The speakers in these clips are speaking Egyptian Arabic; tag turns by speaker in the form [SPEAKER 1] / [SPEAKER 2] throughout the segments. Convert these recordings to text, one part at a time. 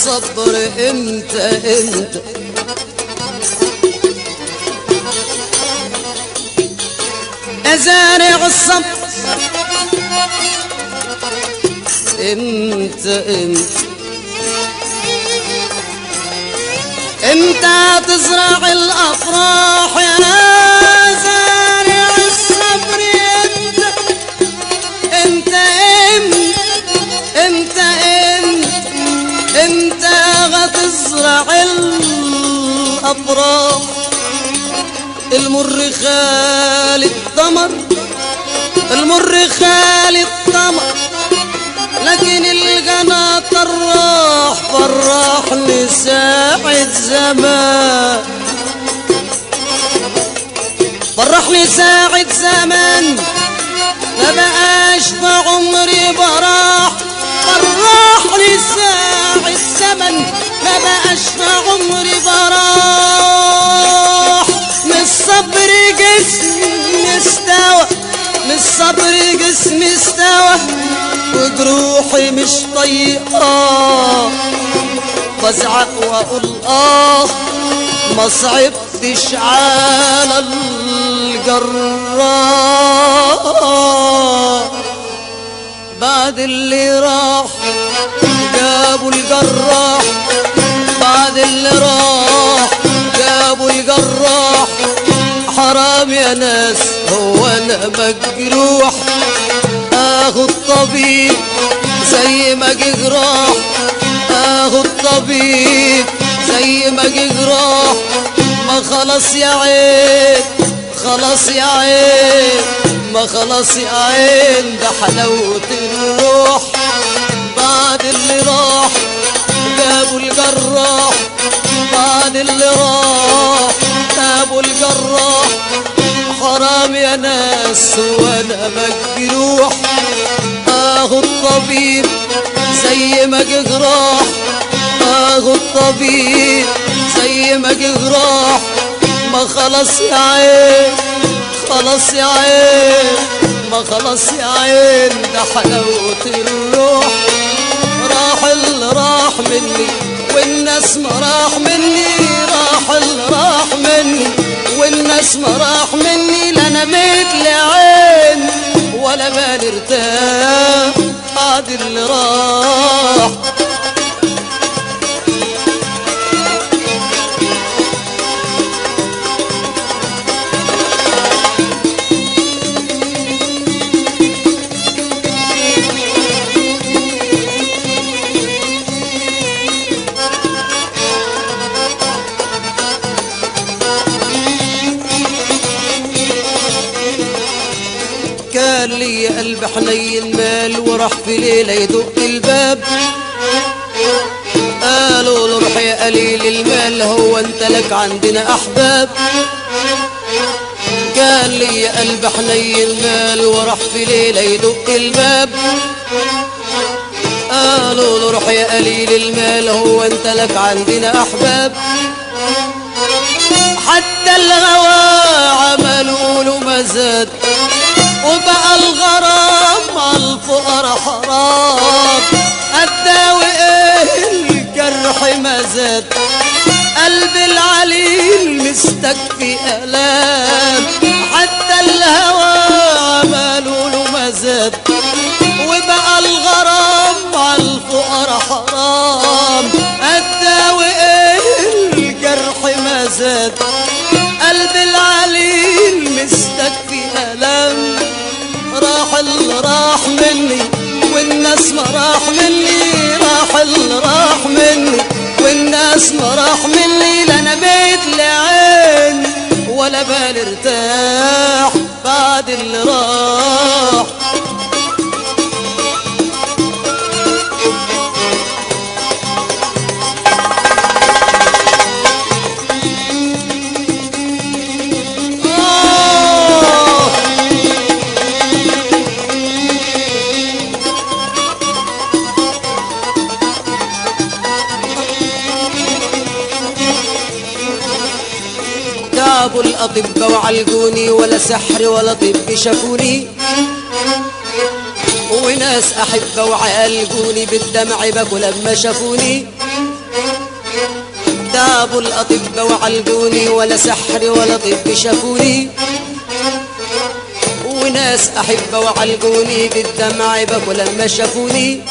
[SPEAKER 1] الصبر امتى امتى ازارع الصبر امتى امتى امتى تزرع الافراح يا زارع الصبر امتى امتى امتى امتى امتى امتى غتزرع الافراح المر خالي الثمر المر خالي الثمر لكن القناة الراح فرحني ساعة زمان فرحني ساعة زمان ما بقاش في عمري براح فرحني ساعة زمن ما بقاش في عمري براح من الصبر جسمي استوى من الصبر جسمي استوى وجروحي مش طيقة بزعق واقول اه ما صعبتش على الجراح بعد اللي راح جابوا الجراح بعد اللي راح جابوا الجراح حرام يا ناس هو انا مجروح اخد طبيب زي ما جه جراح اخد طبيب زي ما جه جراح ما خلاص يا عين خلاص يا عين ما خلاص يا عين ده حلاوة الروح بعد اللي راح جابوا الجراح بعد اللي راح جابوا الجراح حرام يا ناس وانا مجروح اخد طبيب زي ما جه جراح اخد طبيب زي ما جه جراح ما خلاص يا عين خلاص يا عين ما خلاص يا عين ده حلاوة الروح راح اللي راح مني والناس ما راح مني راح اللي راح مني والناس ما راح مني لا انا مثل عين ولا بالي ارتاح بعد اللي راح كان لي قلب حنين مال وراح في ليلة يدق الباب قالوا له روح يا قليل المال هو انت لك عندنا احباب كان لي قلب حنين مال وراح في ليلة يدق الباب قالوا له روح يا قليل المال هو انت لك عندنا احباب حتى الغوى عملوا له مزاد وبقى الغرام على الفقراء حرام الداوي ايه الجرح ما زاد قلب العليل مستكفي الام حتى الهوى عملوا له مزاد وبقى الغرام على الفقراء حرام الداوي ايه الجرح ما زاد قلب العليل مستكفي الام راح اللي راح مني والناس ما راح مني راح اللي راح مني والناس ما راح مني لا انا بيت لعين ولا بال ارتاح بعد اللي راح آه جابوا الأطباء وعالجوني ولا سحر ولا طب شافوني وناس أحبة وعالجوني بالدمع بكوا لما شافوني جابوا الأطباء وعالجوني ولا سحر ولا طب شافوني وناس أحبة وعالجوني بالدمع بكوا لما شافوني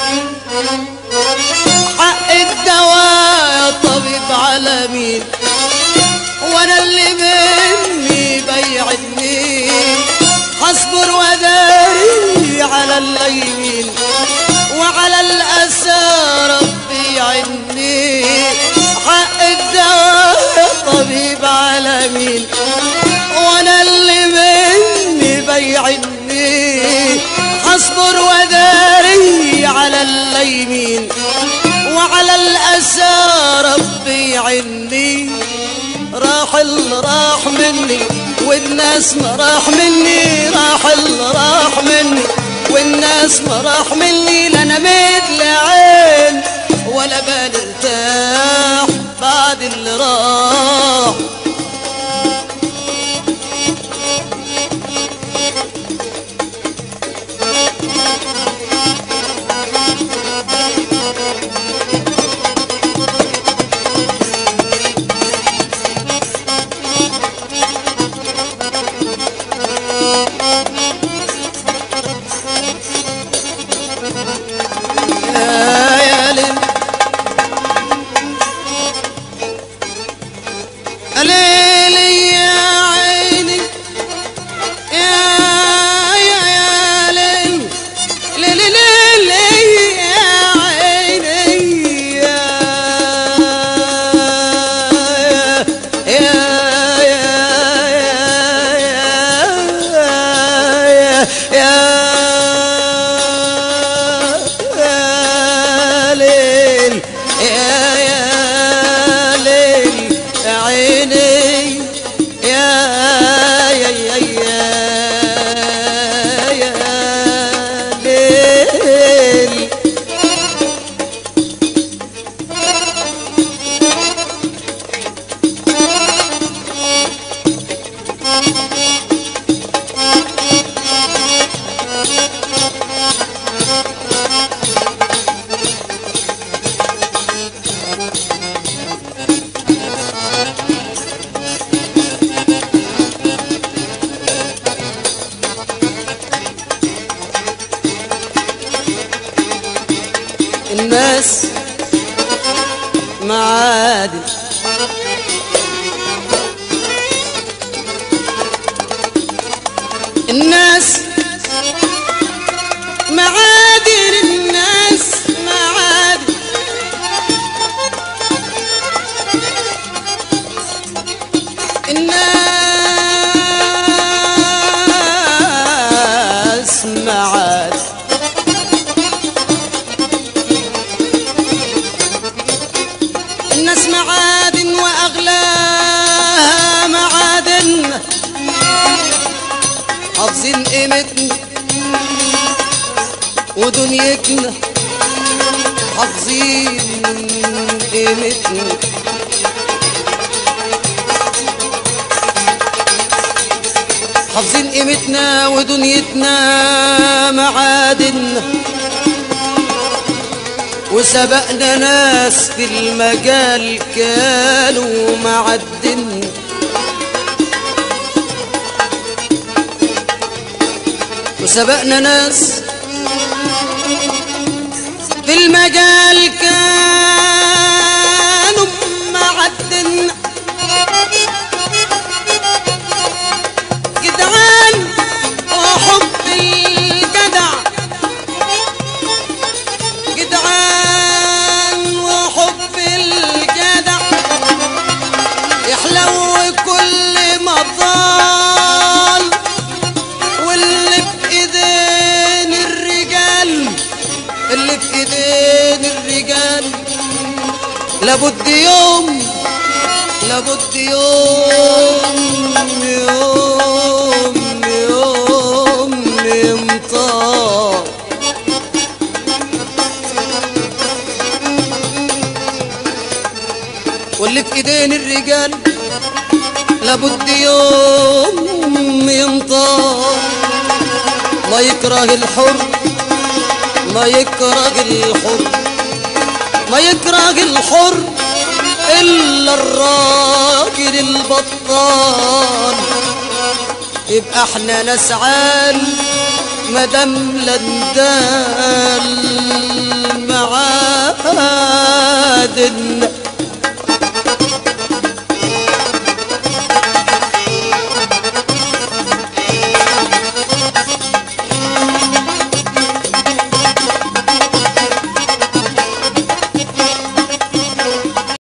[SPEAKER 1] حق الدواء يا طبيب على مين وانا اللي مني بيع النيل هصبر وداري على الليمين وعلى الأسى ربي يعيني حق الدواء يا طبيب على مين وانا اللي مني بيع النيل هصبر وداري على الليمين وعلى الأسى ربي يعيني راح اللي راح مني والناس ما راح مني راح اللي راح مني والناس ما راح مني لا انا مثل عين ولا بال ارتاح بعد اللي راح يا يا ليل ليل يا عيني يا يا يا ليل ليل ليل ليل يا عيني يا يا يا يا يا يا ليل يا يا ليل يا عيني يا يا يا يا يا ليل الناس معادن الناس معادن الناس معادن الناس معادن الناس معادن واغلاها معادن حافظين قيمتنا ودنيتنا حافظين قيمتنا حافظين قيمتنا ودنيتنا معادن وسبقنا ناس في المجال كانوا معدن وسبقنا ناس في المجال كانوا معدن جدعان وحب الجدع جدعان وحب الجدع يحلو كل ما ضال واللي في ايدين الرجال اللي في ايدين الرجال لابد يوم لابد يوم يوم يوم يمطار واللي في ايدين الرجال لابد يوم يمطار ما يكره الحر ما يكره الحر ما يكره الحر إلا ولا الراجل البطال يبقى احنا نسعال مدام لندال معادن